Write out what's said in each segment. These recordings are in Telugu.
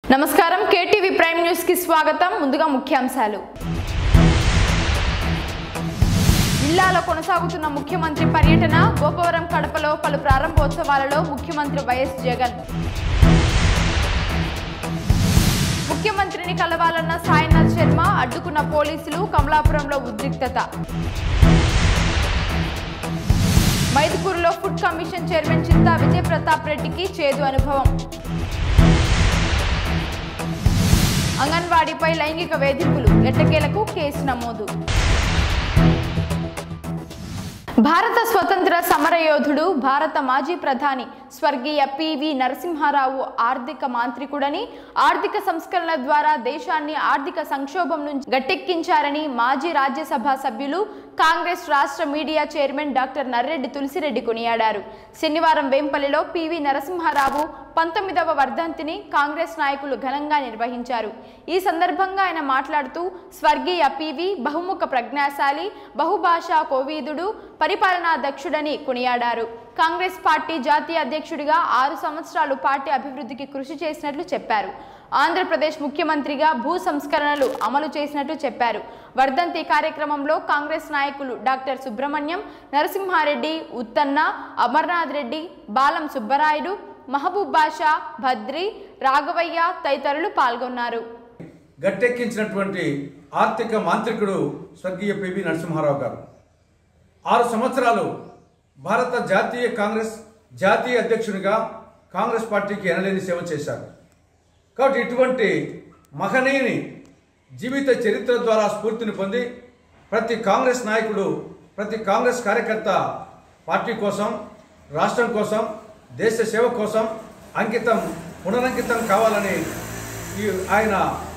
నమస్కారం కేటీవీ ప్రైమ్ న్యూస్ కి స్వాగతం ముందుగా ముఖ్యాంశాలు జిల్లాలో కొనసాగుతున్న ముఖ్యమంత్రి పర్యటన గోపవరం కడపలో పలు ప్రారంభోత్సవాలలో ముఖ్యమంత్రి వైఎస్ జగన్ ముఖ్యమంత్రిని కలవాలన్న సాయినాథ్ శర్మ అడ్డుకున్న పోలీసులు కమలాపురంలో ఉద్రిక్తత మైదుకూరులో food commission chairman Chinta Vijay Pratap రెడ్డికి చేదు అనుభవం అంగన్వాడీపై లైంగిక వేధింపులు ఎట్టకేలకు కేసు నమోదు భారత స్వతంత్ర సమరయోధుడు భారత మాజీ ప్రధాని స్వర్గీయ పివి నరసింహారావు ఆర్థిక మాంత్రికుడని ఆర్థిక సంస్కరణల ద్వారా దేశాన్ని ఆర్థిక సంక్షోభం నుంచి గట్టెక్కించారని మాజీ రాజ్యసభ సభ్యులు కాంగ్రెస్ రాష్ట్ర media chairman doctor Narreddy Tulasi Reddy కొనియాడారు శనివారం వేంపల్లిలో పివి నరసింహారావు పంతొమ్మిదవ వర్ధంతిని కాంగ్రెస్ నాయకులు ఘనంగా నిర్వహించారు ఈ సందర్భంగా ఆయన మాట్లాడుతూ స్వర్గీయ పివి బహుముఖ ప్రజ్ఞాశాలి బహుభాషా కోవీదుడు పరిపాలనా దక్షుడని కొనియాడారు కాంగ్రెస్ పార్టీ జాతీయ అధ్యక్షుడిగా ఆరు సంవత్సరాలు పార్టీ అభివృద్ధికి కృషి చేసినట్లు చెప్పారు ఆంధ్రప్రదేశ్ ముఖ్యమంత్రిగా భూ సంస్కరణలు అమలు చేసినట్టు చెప్పారు వర్ధంతి కార్యక్రమంలో కాంగ్రెస్ నాయకులు డాక్టర్ సుబ్రహ్మణ్యం నరసింహారెడ్డి ఉత్తన్న అమర్నాథ్ రెడ్డి బాలం సుబ్బరాయుడు మహబూబ్ బాషా భద్రి రాఘవయ్య తదితరులు పాల్గొన్నారు గట్టెక్కించినటువంటి ఆర్థిక మాంత్రికుడు స్వర్గీయ పివి నరసింహారావు గారు ఆరు సంవత్సరాలు భారత జాతీయ కాంగ్రెస్ జాతీయ అధ్యక్షునిగా కాంగ్రెస్ పార్టీకి ఎనలేని సేవ చేశారు కాబట్టి ఇటువంటి మహనీయుని జీవిత చరిత్ర ద్వారా స్ఫూర్తిని పొంది ప్రతి కాంగ్రెస్ నాయకుడు ప్రతి కాంగ్రెస్ కార్యకర్త పార్టీ కోసం రాష్ట్రం కోసం దేశ సేవ కోసం అంకితం పునరంకితం కావాలని ఈ ఆయన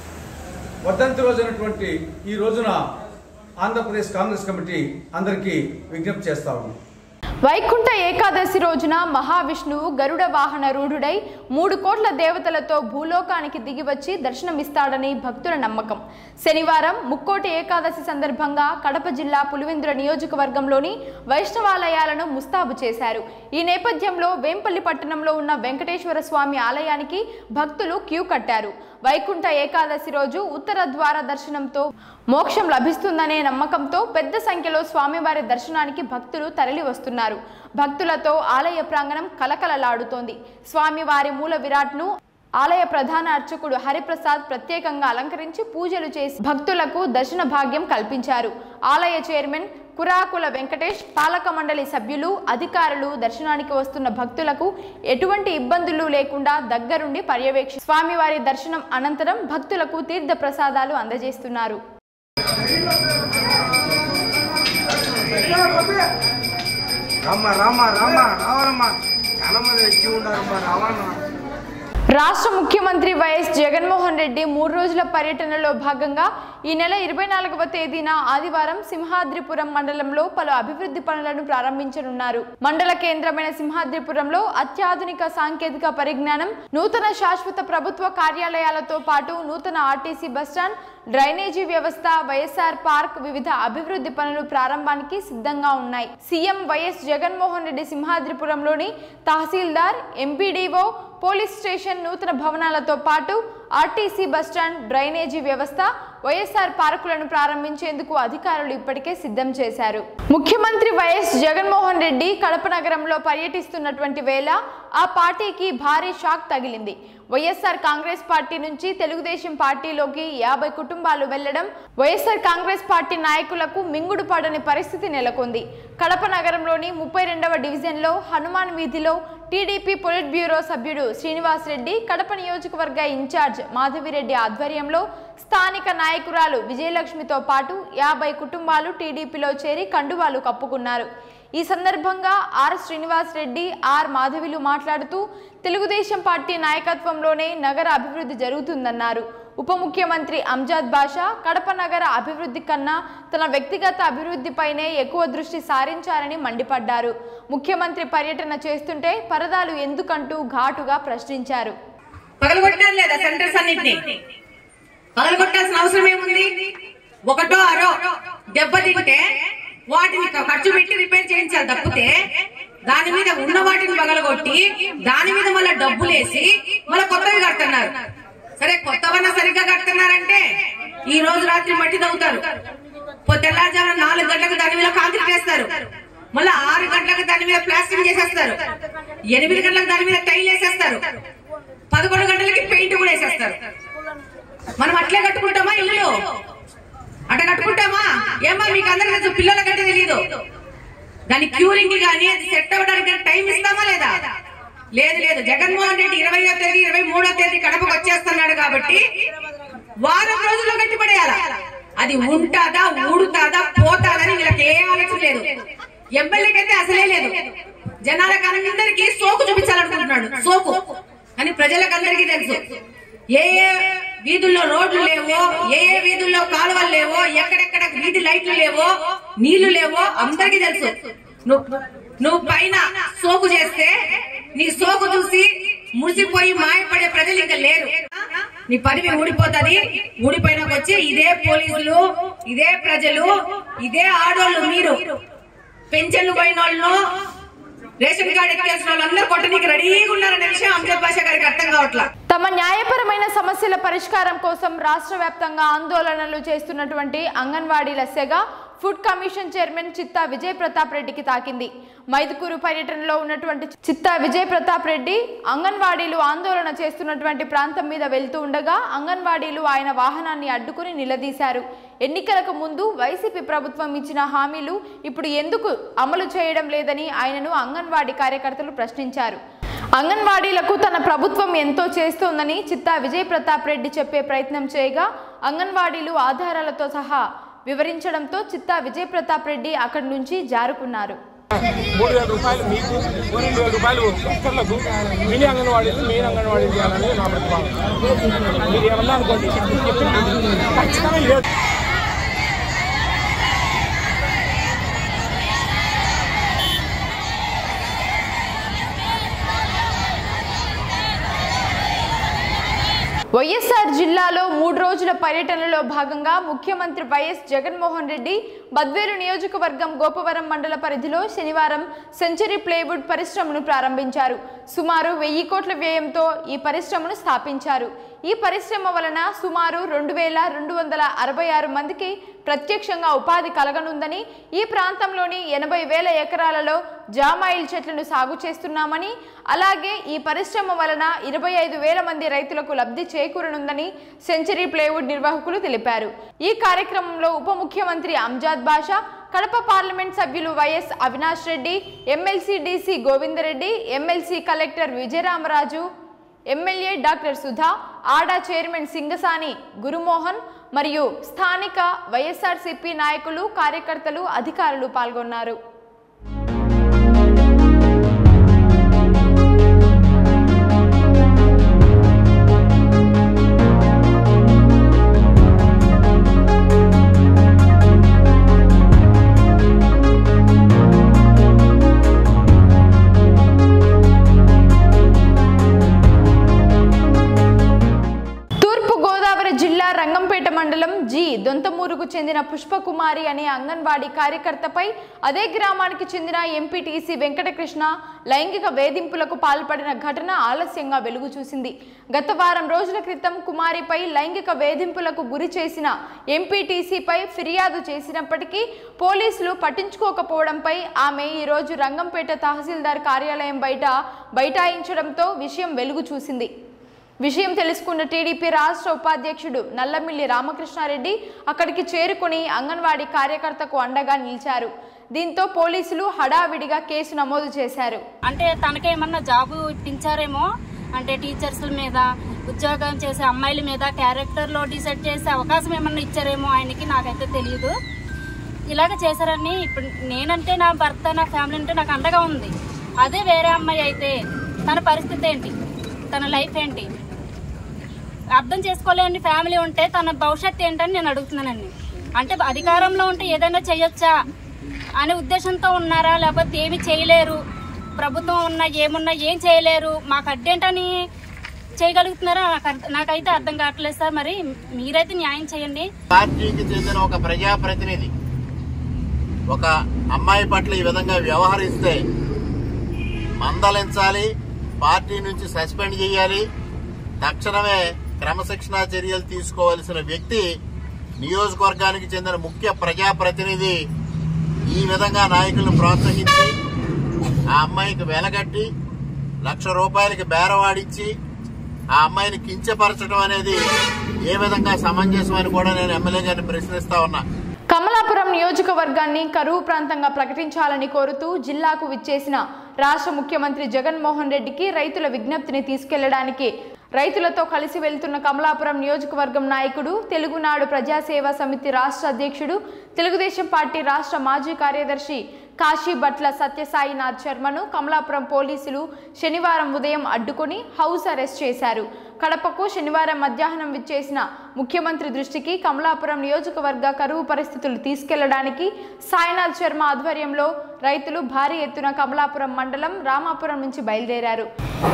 వర్ధంతి రోజైనటువంటి ఈ రోజున ఆంధ్రప్రదేశ్ కాంగ్రెస్ కమిటీ అందరికీ విజ్ఞప్తి చేస్తా ఉంది వైకుంఠ ఏకాదశి రోజున మహావిష్ణువు గరుడ వాహన రూఢుడై మూడు కోట్ల దేవతలతో భూలోకానికి దిగివచ్చి దర్శనమిస్తాడని భక్తుల నమ్మకం శనివారం ముక్కోటి ఏకాదశి సందర్భంగా కడప జిల్లా పులివెందుల నియోజకవర్గంలోని వైష్ణవాలయాలను ముస్తాబు చేశారు ఈ నేపథ్యంలో వేంపల్లి పట్టణంలో ఉన్న వెంకటేశ్వర స్వామి ఆలయానికి భక్తులు క్యూ కట్టారు వైకుంఠ ఏకాదశి రోజు ఉత్తర ద్వార దర్శనంతో మోక్షం లభిస్తుందనే నమ్మకంతో పెద్ద సంఖ్యలో స్వామివారి దర్శనానికి భక్తులు తరలి వస్తున్నారు భక్తులతో ఆలయ ప్రాంగణం కలకలలాడుతోంది స్వామివారి మూల విరాట్ను ఆలయ ప్రధాన అర్చకుడు హరిప్రసాద్ ప్రత్యేకంగా అలంకరించి పూజలు చేసి భక్తులకు దర్శన భాగ్యం కల్పించారు ఆలయ చైర్మన్ కురాకుల వెంకటేష్ పాలక మండలి సభ్యులు అధికారులు దర్శనానికి వస్తున్న భక్తులకు ఎటువంటి ఇబ్బందులు లేకుండా దగ్గరుండి పర్యవేక్షి స్వామివారి దర్శనం అనంతరం భక్తులకు తీర్థ ప్రసాదాలు అందజేస్తున్నారు రామ్మ రామ్మ రామ్మ రావాలమ్మా చాలా మంది ఎక్కి ఉండారమ్మా రావాలమ్మా రాష్ట్ర ముఖ్యమంత్రి వైఎస్ జగన్మోహన్ రెడ్డి మూడు రోజుల పర్యటనలో భాగంగా ఈ నెల ఇరవై నాలుగవ తేదీన ఆదివారం సింహాద్రిపురం మండలంలో పలు అభివృద్ధి పనులను ప్రారంభించనున్నారు మండల కేంద్రమైన సింహాద్రిపురంలో అత్యాధునిక సాంకేతిక పరిజ్ఞానం నూతన శాశ్వత ప్రభుత్వ కార్యాలయాలతో పాటు నూతన ఆర్టీసీ బస్టాండ్ డ్రైనేజీ వ్యవస్థ వైఎస్ఆర్ పార్క్ వివిధ అభివృద్ధి పనులు ప్రారంభానికి సిద్ధంగా ఉన్నాయి సీఎం వైఎస్ జగన్మోహన్ రెడ్డి సింహాద్రిపురంలోని తహసీల్దార్ ఎంపీడీఓ పోలీస్ స్టేషన్ నూతన భవనాలతో పాటు ఆర్టీసీ బస్టాండ్ డ్రైనేజీ వ్యవస్థ వైఎస్ఆర్ పార్కులను ప్రారంభించేందుకు అధికారులు ఇప్పటికే సిద్ధం చేశారు ముఖ్యమంత్రి వైఎస్ జగన్మోహన్ రెడ్డి కడప నగరంలో పర్యటిస్తున్నటువంటి వేళ ఆ పార్టీకి భారీ షాక్ తగిలింది వైఎస్ఆర్ కాంగ్రెస్ పార్టీ నుంచి తెలుగుదేశం పార్టీలోకి యాభై కుటుంబాలు వెళ్లడం వైఎస్ఆర్ కాంగ్రెస్ పార్టీ నాయకులకు మింగుడు పడని పరిస్థితి నెలకొంది కడప నగరంలోని ముప్పై రెండవ డివిజన్లో హనుమాన్ వీధిలో టీడీపీ పొలిట్ బ్యూరో సభ్యుడు శ్రీనివాస్ రెడ్డి కడప నియోజకవర్గ ఇన్ఛార్జ్ మాధవిరెడ్డి ఆధ్వర్యంలో స్థానిక నాయకురాలు విజయలక్ష్మితో పాటు యాభై కుటుంబాలు టీడీపీలో చేరి కండువాలు కప్పుకున్నారు ఈ సందర్భంగా ఆర్ శ్రీనివాస్ రెడ్డి ఆర్ మాధవిలు మాట్లాడుతూ తెలుగుదేశం పార్టీ నాయకత్వంలోనే నగర అభివృద్ధి జరుగుతుందన్నారు ఉప ముఖ్యమంత్రి అంజాద్ బాషా కడప నగర అభివృద్ధి కన్నా తన వ్యక్తిగత అభివృద్ధిపైనే ఎక్కువ దృష్టి సారించారని మండిపడ్డారు ముఖ్యమంత్రి పర్యటన చేస్తుంటే పరదాలు ఎందుకంటూ ఘాటుగా ప్రశ్నించారు పగలగొట్టినారు లేదా సెంటర్స్ అన్నింటినీ పగలగొట్టాల్సిన అవసరం ఏముంది ఒకటో అరో దెబ్బతింటే వాటిని ఖర్చు పెట్టి రిపేర్ చేయించాలి తప్పితే దాని మీద ఉన్న వాటిని పగలగొట్టి దాని మీద మళ్ళీ డబ్బులేసి మళ్ళీ కొత్తవి కడుతున్నారు సరే కొత్తవన్న సరిగ్గా కడుతున్నారంటే ఈ రోజు రాత్రి మట్టి తవ్వుతారు పొ- తెల్లారుజామున నాలుగు గంటలకు దాని మీద కాంక్రీట్ వేస్తారు మళ్ళీ ఆరు గంటలకు దాని మీద ప్లాస్టింగ్ చేసేస్తారు ఎనిమిది గంటలకు దాని మీద టైల్ వేసేస్తారు పదకొండు గంటలకి పెయింట్ కూడా వేసేస్తారు మనం అట్లే కట్టుకుంటామా ఇల్లు అట్ట కట్టుకుంటామా ఏమా మీకు అందరికీ తెలుసు పిల్లలకంటే తెలియదు దాని క్యూరింగ్ గానీ అది సెట్ అవ్వడానికి గానీ టైం ఇస్తామా లేదా లేదు లేదు జగన్మోహన్ రెడ్డి ఇరవయో తేదీ ఇరవై మూడో తేదీ కడపకు వచ్చేస్తున్నాడు కాబట్టి వారం రోజుల్లో కట్టిపడేయాల అది ఉంటాదా ఊడుతాదా పోతాదని వీళ్ళకి ఏ ఆలోచన లేదు ఎమ్మెల్యేకి అయితే అసలే లేదు జనాలకు అందరికీ సోకు చూపించాలనుకుంటున్నాడు సోకు అని ప్రజలకు అందరికీ తెలుసు ఏ ఏ వీధుల్లో రోడ్లు లేవో ఏ ఏ వీధుల్లో కాలువలు లేవో ఎక్కడెక్కడ వీధి లైట్లు లేవో నీళ్లు లేవో అందరికీ తెలుసు నువ్వు నువ్వు పైన సోకు చేస్తే నీ సోకు చూసి మురిసిపోయి మాయపడే ప్రజలు ఇంకా లేరు నీ పదవి ఊడిపోతుంది ఊడిపోయినాక వచ్చి ఇదే పోలీసులు ఇదే ప్రజలు ఇదే ఆడోళ్ళు మీరు పెన్షన్లు పోయిన వాళ్ళు రేషన్ కార్డు ఎక్కేసిన వాళ్ళు అందరూ కొట్టనీకి రెడీగా ఉన్నారనే విషయం అంజద్ బాషా గారికి అర్థం కావట్లా తమ న్యాయపరమైన సమస్యల పరిష్కారం కోసం రాష్ట్ర వ్యాప్తంగా ఆందోళనలు చేస్తున్నటువంటి అంగన్వాడీల సెగ ఫుడ్ కమిషన్ చైర్మన్ చిత్తా విజయ్ ప్రతాప్ రెడ్డికి తాకింది మైదుకూరు పర్యటనలో ఉన్నటువంటి చిత్తా విజయ్ ప్రతాప్ రెడ్డి అంగన్వాడీలు ఆందోళన చేస్తున్నటువంటి ప్రాంతం మీద వెళ్తూ ఉండగా అంగన్వాడీలు ఆయన వాహనాన్ని అడ్డుకుని నిలదీశారు ఎన్నికలకు ముందు వైసీపీ ప్రభుత్వం ఇచ్చిన హామీలు ఇప్పుడు ఎందుకు అమలు చేయడం లేదని ఆయనను అంగన్వాడీ కార్యకర్తలు ప్రశ్నించారు అంగన్వాడీలకు తన ప్రభుత్వం ఎంతో చేస్తోందని చిత్తా విజయ్ ప్రతాప్ రెడ్డి చెప్పే ప్రయత్నం చేయగా అంగన్వాడీలు ఆధారాలతో సహా వివరించడంతో చిత్తా విజయ్ ప్రతాప్ రెడ్డి అక్కడి నుంచి జారుకున్నారు మూడు వేల రూపాయలు మీకు పన్నెండు వేల రూపాయలు వర్కర్లకు మినీ అంగన్వాడీలు మెయిన్ అంగన్వాడీ చేయాలని నా ప్రతిపాదన మీరు ఏమన్నా అనుకోండి చెప్పింది ఖచ్చితంగా లేదు వైఎస్ఆర్ జిల్లాలో మూడు రోజుల పర్యటనలో భాగంగా ముఖ్యమంత్రి వైఎస్ జగన్మోహన్ రెడ్డి బద్వేలు నియోజకవర్గం గోపవరం మండల పరిధిలో శనివారం సెంచరీ ప్లేవుడ్ పరిశ్రమను ప్రారంభించారు సుమారు వెయ్యి కోట్ల వ్యయంతో ఈ పరిశ్రమను స్థాపించారు ఈ పరిశ్రమ వలన సుమారు రెండు వేల రెండు వందల అరవై ఆరు మందికి ప్రత్యక్షంగా ఉపాధి కలగనుందని ఈ ప్రాంతంలోని ఎనభై వేల ఎకరాలలో జామాయిల్ చెట్లను సాగు చేస్తున్నామని అలాగే ఈ పరిశ్రమ వలన ఇరవై ఐదు వేల మంది రైతులకు లబ్ధి చేకూరనుందని సెంచరీ ప్లేవుడ్ నిర్వాహకులు తెలిపారు ఈ కార్యక్రమంలో ఉప ముఖ్యమంత్రి అంజాద్ బాషా కడప పార్లమెంట్ సభ్యులు Y S Avinash Reddy M L C D C Govinda Reddy M L C collector Vijayaramaraju M L A doctor Sudha ఆడా చైర్మన్ సింగసాని గురుమోహన్ మరియు స్థానిక వైఎస్ఆర్సీపీ నాయకులు కార్యకర్తలు అధికారులు పాల్గొన్నారు తూర్పు గోదావరి జిల్లా రంగంపేట మండలం జి దొంతమూరుకు చెందిన పుష్పకుమారి అనే అంగన్వాడీ కార్యకర్తపై అదే గ్రామానికి చెందిన ఎంపీటీసీ వెంకటకృష్ణ లైంగిక వేధింపులకు పాల్పడిన ఘటన ఆలస్యంగా వెలుగు చూసింది గత వారం రోజుల క్రితం కుమారిపై లైంగిక వేధింపులకు గురి చేసిన ఎంపీటీసీపై ఫిర్యాదు చేసినప్పటికీ పోలీసులు పట్టించుకోకపోవడంపై ఆమె ఈరోజు రంగంపేట తహసీల్దార్ కార్యాలయం బయట బైఠాయించడంతో విషయం వెలుగు చూసింది విషయం తెలుసుకున్న టీడీపీ రాష్ట్ర ఉపాధ్యక్షుడు నల్లమిల్లి రామకృష్ణారెడ్డి అక్కడికి చేరుకుని అంగన్వాడీ కార్యకర్తకు అండగా నిలిచారు దీంతో పోలీసులు హడావిడిగా కేసు నమోదు చేశారు అంటే తనకేమన్నా జాబు ఇప్పించారేమో అంటే టీచర్స్ మీద ఉద్యోగం చేసే అమ్మాయిల మీద క్యారెక్టర్లో డిసైడ్ చేసే అవకాశం ఏమన్నా ఇచ్చారేమో ఆయనకి నాకైతే తెలియదు ఇలాగ చేశారని ఇప్పుడు నేనంటే నా భర్త నా ఫ్యామిలీ అంటే నాకు అండగా ఉంది అదే వేరే అమ్మాయి అయితే తన పరిస్థితి ఏంటి తన లైఫ్ ఏంటి అర్థం చేసుకోలేని ఫ్యామిలీ ఉంటే తన భవిష్యత్తు ఏంటని నేను అడుగుతున్నానండి అంటే అధికారంలో ఉంటే ఏదైనా చేయొచ్చా అనే ఉద్దేశంతో ఉన్నారా లేకపోతే ఏమి చేయలేరు ప్రభుత్వం ఉన్నా ఏమున్నా ఏం చేయలేరు మాకు అడ్డేంటని చేయగలుగుతున్నారా నాకు అర్థ- నాకైతే అర్థం కావట్లేదు సార్ మరి మీరైతే న్యాయం చేయండి పార్టీకి చెందిన ఒక ప్రజాప్రతినిధి ఒక అమ్మాయి పట్ల ఈ విధంగా వ్యవహరిస్తే మందలించాలి పార్టీ నుంచి సస్పెండ్ చేయాలి తక్షణమే క్రమశిక్షణా చర్యలు తీసుకోవాల్సిన వ్యక్తి నియోజకవర్గానికి చెందిన ముఖ్య ప్రజాప్రతినిధి ఈ విధంగా నాయకులను ప్రోత్సహించి ఆ అమ్మాయికి వెలగట్టి లక్ష రూపాయలకి బేరవాడిచ్చి ఆ అమ్మాయిని కించపరచడం అనేది ఏ విధంగా సమంజసం అని కూడా నేను ఎమ్మెల్యే గారిని ప్రశ్నిస్తా ఉన్నా కమలాపురం నియోజకవర్గాన్ని కరువు ప్రాంతంగా ప్రకటించాలని కోరుతూ జిల్లాకు విచ్చేసిన రాష్ట్ర ముఖ్యమంత్రి జగన్మోహన్ రెడ్డికి రైతుల విజ్ఞప్తిని తీసుకెళ్లడానికి రైతులతో కలిసి వెళ్తున్న కమలాపురం నియోజకవర్గం నాయకుడు తెలుగునాడు ప్రజాసేవా సమితి రాష్ట్ర అధ్యక్షుడు తెలుగుదేశం పార్టీ రాష్ట్ర మాజీ కార్యదర్శి కాశీ భట్ల సత్యసాయినాథ్ శర్మను కమలాపురం పోలీసులు శనివారం ఉదయం అడ్డుకొని హౌస్ అరెస్ట్ చేశారు కడపకు శనివారం మధ్యాహ్నం విచ్చేసిన ముఖ్యమంత్రి దృష్టికి కమలాపురం నియోజకవర్గ కరువు పరిస్థితులు తీసుకెళ్లడానికి సాయినాథ్ శర్మ ఆధ్వర్యంలో రైతులు భారీ ఎత్తున కమలాపురం మండలం రామాపురం నుంచి బయలుదేరారు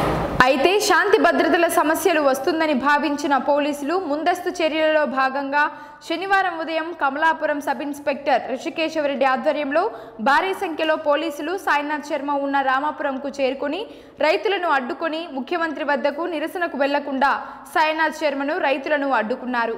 అయితే శాంతి భద్రతల సమస్యలు వస్తుందని భావించిన పోలీసులు ముందస్తు చర్యలలో భాగంగా శనివారం ఉదయం కమలాపురం సబ్ ఇన్స్పెక్టర్ ఋషికేశవరెడ్డి ఆధ్వర్యంలో భారీ సంఖ్యలో పోలీసులు సాయినాథ్ శర్మ ఉన్న రామాపురంకు చేరుకుని రైతులను అడ్డుకొని ముఖ్యమంత్రి వద్దకు నిరసనకు వెళ్లకుండా సాయినాథ్ శర్మను రైతులను అడ్డుకున్నారు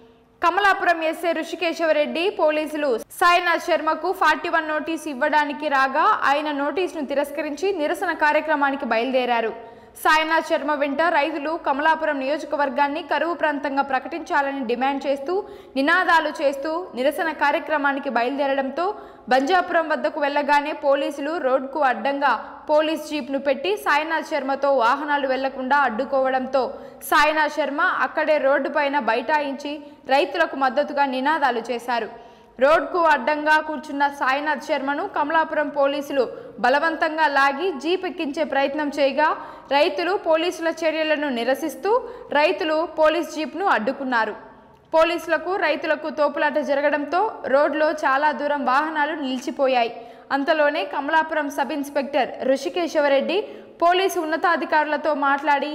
కమలాపురం ఎస్ఐ ఋషికేశవరెడ్డి పోలీసులు సాయినాథ్ శర్మకు ఫార్టీ వన్ నోటీస్ ఇవ్వడానికి రాగా ఆయన నోటీసును తిరస్కరించి నిరసన కార్యక్రమానికి బయలుదేరారు సాయినాథ్ శర్మ వెంట రైతులు కమలాపురం నియోజకవర్గాన్ని కరువు ప్రాంతంగా ప్రకటించాలని డిమాండ్ చేస్తూ నినాదాలు చేస్తూ నిరసన కార్యక్రమానికి బయలుదేరడంతో బంజాపురం వద్దకు వెళ్లగానే పోలీసులు రోడ్కు అడ్డంగా పోలీస్ జీప్ను పెట్టి సాయినాథ్ శర్మతో వాహనాలు వెళ్లకుండా అడ్డుకోవడంతో సాయినాథ్ శర్మ అక్కడే రోడ్డు పైన బైఠాయించి రైతులకు మద్దతుగా నినాదాలు చేశారు రోడ్కు అడ్డంగా కూర్చున్న సాయినాథ్ శర్మను కమలాపురం పోలీసులు బలవంతంగా లాగి జీప్ ఎక్కించే ప్రయత్నం చేయగా రైతులు పోలీసుల చర్యలను నిరసిస్తూ రైతులు పోలీస్ జీప్ను అడ్డుకున్నారు పోలీసులకు రైతులకు తోపులాట జరగడంతో రోడ్లో చాలా దూరం వాహనాలు నిలిచిపోయాయి అంతలోనే Kamalapuram sub inspector Rishikesava Reddy police ఉన్నతాధికారులతో మాట్లాడి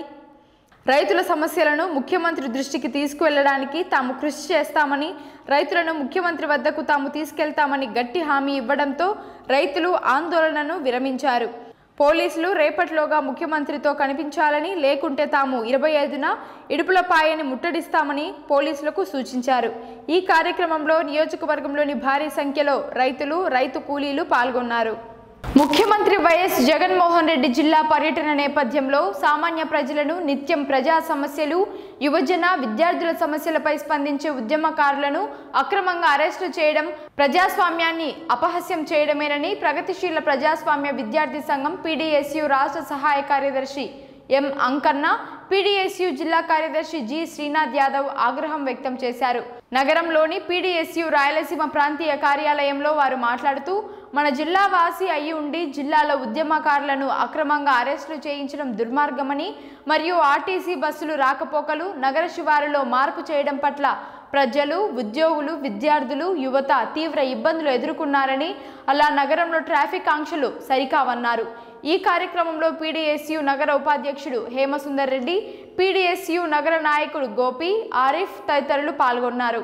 రైతుల సమస్యలను ముఖ్యమంత్రి దృష్టికి తీసుకువెళ్లడానికి తాము కృషి చేస్తామని రైతులను ముఖ్యమంత్రి వద్దకు తాము తీసుకెళ్తామని గట్టి హామీ ఇవ్వడంతో రైతులు ఆందోళనను విరమించారు పోలీసులు రేపటిలోగా ముఖ్యమంత్రితో కనిపించాలని లేకుంటే తాము ఇరవై ఐదున ఇడుపులపాయని ముట్టడిస్తామని పోలీసులకు సూచించారు ఈ కార్యక్రమంలో నియోజకవర్గంలోని భారీ సంఖ్యలో రైతులు రైతు కూలీలు పాల్గొన్నారు ముఖ్యమంత్రి వైఎస్ జగన్మోహన్ రెడ్డి జిల్లా పర్యటన నేపథ్యంలో సామాన్య ప్రజలను నిత్యం ప్రజా సమస్యలు యువజన విద్యార్థుల సమస్యలపై స్పందించే ఉద్యమకారులను అక్రమంగా అరెస్టు చేయడం ప్రజాస్వామ్యాన్ని అపహాస్యం చేయడమేనని ప్రగతిశీల ప్రజాస్వామ్య విద్యార్థి సంఘం పీడీఎస్యు రాష్ట్ర సహాయ కార్యదర్శి ఎం అంకన్న పీడీఎస్యు జిల్లా కార్యదర్శి జి శ్రీనాథ్ యాదవ్ ఆగ్రహం వ్యక్తం చేశారు నగరంలోని పీడీఎస్యు రాయలసీమ ప్రాంతీయ కార్యాలయంలో వారు మాట్లాడుతూ మన జిల్లా వాసి అయి ఉండి జిల్లాలో ఉద్యమకారులను అక్రమంగా అరెస్టులు చేయించడం దుర్మార్గమని మరియు ఆర్టీసీ బస్సులు రాకపోకలు నగర శివారులో మార్పు చేయడం పట్ల ప్రజలు ఉద్యోగులు విద్యార్థులు యువత తీవ్ర ఇబ్బందులు ఎదుర్కొన్నారని అలా నగరంలో ట్రాఫిక్ ఆంక్షలు సరికావన్నారు ఈ కార్యక్రమంలో పీడీఎస్యు నగర ఉపాధ్యక్షుడు హేమసుందర్ రెడ్డి పీడీఎస్యు నగర నాయకుడు గోపి ఆరిఫ్ తదితరులు పాల్గొన్నారు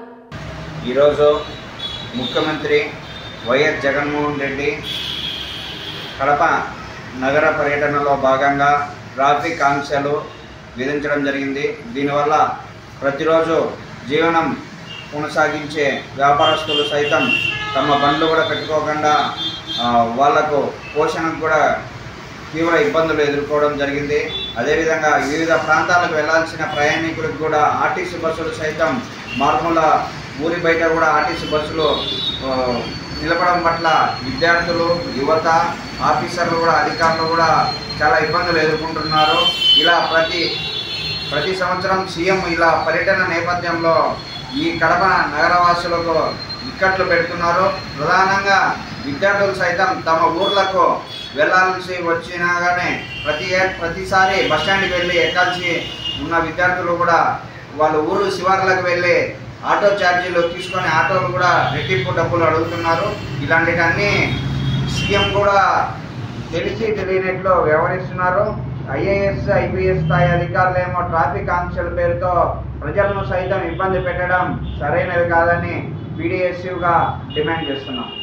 ఈరోజు ముఖ్యమంత్రి వైఎస్ జగన్మోహన్ రెడ్డి కడప నగర పర్యటనలో భాగంగా ట్రాఫిక్ ఆంక్షలు విధించడం జరిగింది దీనివల్ల ప్రతిరోజు జీవనం కొనసాగించే వ్యాపారస్తులు సైతం తమ బండ్లు కూడా పెట్టుకోకుండా ఆ, వాళ్లకు పోషణకు కూడా తీవ్ర ఇబ్బందులు ఎదుర్కోవడం జరిగింది అదేవిధంగా వివిధ ప్రాంతాలకు వెళ్లాల్సిన ప్రయాణికులకు కూడా ఆర్టీసీ బస్సులు సైతం మార్మూల ఊరి బయట కూడా ఆర్టీసీ బస్సులు ఆ, నిలపడం పట్ల విద్యార్థులు యువత ఆఫీసర్లు కూడా అధికారులు కూడా చాలా ఇబ్బందులు ఎదుర్కొంటున్నారు ఇలా ప్రతి ప్రతి సంవత్సరం సీఎం ఇలా పర్యటన నేపథ్యంలో ఈ కడప నగరవాసులకు ఇక్కట్లు పెడుతున్నారు ప్రధానంగా విద్యార్థులు సైతం తమ ఊర్లకు వెళ్ళాల్సి వచ్చినా కానీ ప్రతి ఏ- ప్రతిసారి బస్టాండ్కి వెళ్ళి ఎక్కాల్సి ఉన్న విద్యార్థులు కూడా వాళ్ళ ఊరు శివార్లకు వెళ్ళి ఆటో ఛార్జీలు తీసుకొని ఆటోలు కూడా రెట్టింపు డబ్బులు అడుగుతున్నారు ఇలాంటివన్నీ సీఎం కూడా తెలిసి తెలియనట్లు వ్యవహరిస్తున్నారు ఐఏఎస్ ఐపీఎస్ స్థాయి అధికారులేమో ట్రాఫిక్ ఆంక్షల పేరుతో ప్రజలను సైతం ఇబ్బంది పెట్టడం సరైనది కాదని పీడిఎస్యుగా డిమాండ్ చేస్తున్నాం